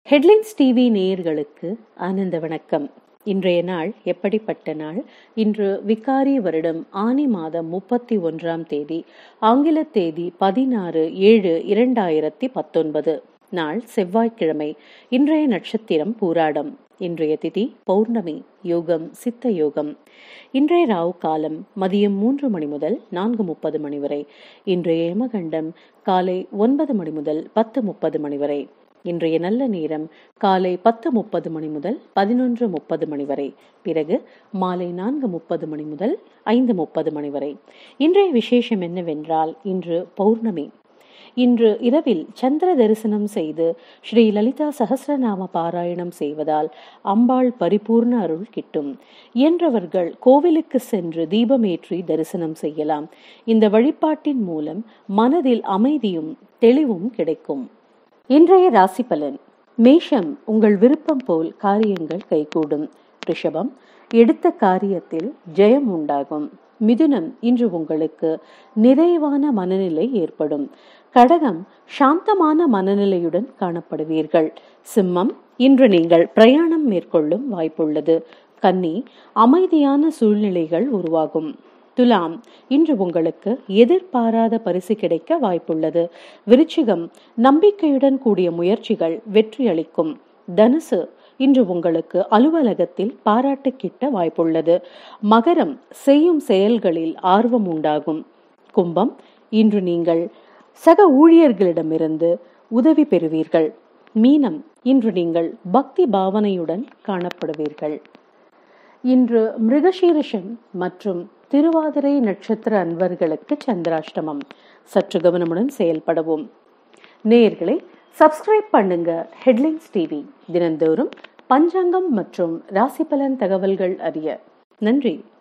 headlines TV நேயர்களுக்கு ஆனந்த வணக்கம் இன்றைய நாள் எப்படிப்பட்ட நாள் இன்று விகாரி வருடம் ஆனி மாதம் முப்பத்தி ஒன்றாம் தேதி ஆங்கில தேதி பதினாறு ஏழு இரண்டாயிரத்தி பத்தொன்பது நாள் செவ்வாய்க்கிழமை இன்றைய நட்சத்திரம் பூராடம் இன்றைய திதி பௌர்ணமி யோகம் சித்த யோகம் இன்றைய ராவு காலம் மதியம் மூன்று மணி முதல் நான்கு முப்பது மணி வரை இன்றைய யமகண்டம் காலை ஒன்பது மணி முதல் பத்து முப்பது மணி வரை இன்றைய நல்ல நேரம் காலை பத்து முப்பது மணி முதல் பதினொன்று முப்பது மணி வரை பிறகு மாலை நான்கு முப்பது மணி முதல் ஐந்து முப்பது மணி வரை இன்றைய விசேஷம் என்னவென்றால் இன்று பௌர்ணமி இன்று இரவில் சந்திர தரிசனம் செய்து ஸ்ரீ லலிதா சகசிரநாம பாராயணம் செய்வதால் அம்பாள் பரிபூர்ண அருள் கிட்டும் இயன்றவர்கள் கோவிலுக்கு சென்று தீபமேற்றி தரிசனம் செய்யலாம் இந்த வழிபாட்டின் மூலம் மனதில் அமைதியும் தெளிவும் கிடைக்கும் இன்றைய ராசி பலன் மேஷம் உங்கள் விருப்பம் போல் காரியங்கள் கைகூடும் ரிஷபம் எடுத்த காரியத்தில் ஜெயம் உண்டாகும் மிதுனம் இன்று உங்களுக்கு நிறைவான மனநிலை ஏற்படும் கடகம் சாந்தமான மனநிலையுடன் காணப்படுவீர்கள் சிம்மம் இன்று நீங்கள் பிரயாணம் மேற்கொள்ளும் வாய்ப்புள்ளது கன்னி அமைதியான சூழ்நிலைகள் உருவாகும் துலாம் இன்று உங்களுக்கு எதிர்பாராத பரிசு கிடைக்க வாய்ப்புள்ளது விருச்சிகம் நம்பிக்கையுடன் கூடிய முயற்சிகள் வெற்றி அளிக்கும் தனுசு இன்று உங்களுக்கு அலுவலகத்தில் பாராட்டு கிட்ட வாய்ப்புள்ளது மகரம் செய்யும் செயல்களில் ஆர்வம் உண்டாகும் கும்பம் இன்று நீங்கள் சக ஊழியர்களிடமிருந்து உதவி பெறுவீர்கள் மீனம் இன்று நீங்கள் பக்தி பாவனையுடன் காணப்படுவீர்கள் இன்று மிருகசீரிஷம் மற்றும் திருவாதிரை நட்சத்திர அன்பர்களுக்கு சந்திராஷ்டமம் சற்று கவனமுடன் செயல்படவும் நேயர்களை சப்ஸ்கிரைப் பண்ணுங்க ஹெட்லைன்ஸ் டிவி தினந்தோறும் பஞ்சாங்கம் மற்றும் ராசி பலன் தகவல்கள் அறிய நன்றி